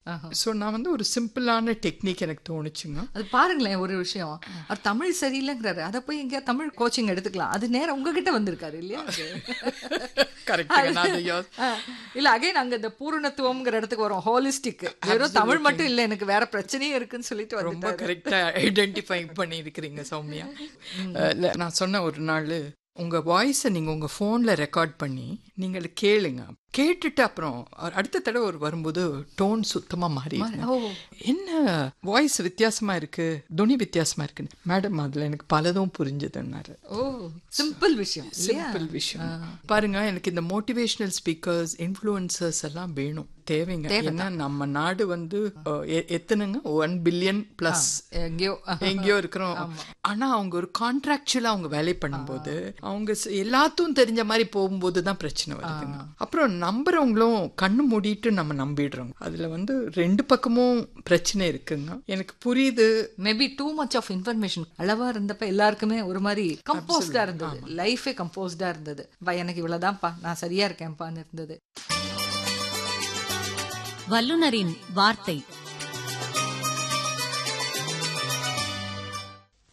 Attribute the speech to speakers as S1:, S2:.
S1: ஆஹா.
S2: So நான் வந்து ஒரு சிம்பிளான டெக்னிக் எனக்கு தோணுச்சுங்க
S1: அது பாருங்களேன் ஒரு விஷயம் அவர் தமிழ் சரியில்லைங்கிறாரு அதை போய் எங்கேயா தமிழ் கோச்சிங் எடுத்துக்கலாம் அது நேரம் உங்ககிட்ட வந்திருக்காரு இல்லையா அது?
S2: கரெக்டுங்க நான் அதை யோ-
S1: ஆ, இல்ல அகைன் அங்க இந்த பூரணத்துவம்ங்கிற இடத்துக்கு வரும் ஹோலிஸ்டிக் வெறும் தமிழ் மட்டும் இல்ல எனக்கு வேற பிரச்சனையும் இருக்குன்னு சொல்லிட்டு
S2: ரொம்ப
S1: வந்துட்டாரு
S2: கரெக்டா ஐடென்டிஃபை பண்ணி இருக்கிறீங்க சௌமியா அஹ், இல்ல, நான் சொன்ன ஒரு நாள் உங்க வாய்ஸை நீங்க உங்க போன்ல ரெக்கார்ட் பண்ணி நீங்க அதை கேளுங்க கேட்டுட்டு அப்புறம் அ- அடுத்த தடவை ஒரு வரும்போது டோன் சுத்தமா மாறி
S1: ஓ
S2: என்ன வாய்ஸ் வித்தியாசமா இருக்கு துணி வித்தியாசமா இருக்கு மேடம் அதுல எனக்கு பலதும் புரிஞ்சதுன்னாரு
S1: ஓ சிம்பிள் விஷயம் இல்லையா
S2: சிம்பிள் விஷயம் பாருங்க எனக்கு இந்த மோட்டிவேஷனல் ஸ்பீக்கர்ஸ் இன்ஃப்ளூயன்சர்ஸ் எல்லாம் வேணும் தேவைங்க ஏன்னா நம்ம நாடு வந்து அஹ், எ- எத்தனைங்க ஒன் பில்லியன் பிளஸ்
S1: எங்கேயோ
S2: எங்கேயோ இருக்கிறோம் ஆனா அவங்க ஒரு கான்ட்ராக்சுவலா அவங்க வேலை பண்ணும்போது அவங்க ச- எல்லாத்தும் தெரிஞ்ச மாதிரி போகும்போது தான் பிரச்சனை வருதுங்க அப்புறம் நம்புறவங்களும் கண்ணு மூடிட்டு நம்ம நம்பிடுறோம் அதுல வந்து ரெண்டு பக்கமும் பிரச்சனை இருக்குங்க எனக்கு புரியுது
S1: maybe too much of information அளவா இருந்தப்ப எல்லாருக்குமே ஒரு மாதிரி கம்போஸ்டா இருந்தது லைஃபே கம்போஸ்டா இருந்தது பா எனக்கு இவ்வளவுதான்ப்பா நான் சரியா இருக்கேன்ப்பான்னு இருந்தது
S3: வல்லுனரின் வார்த்தை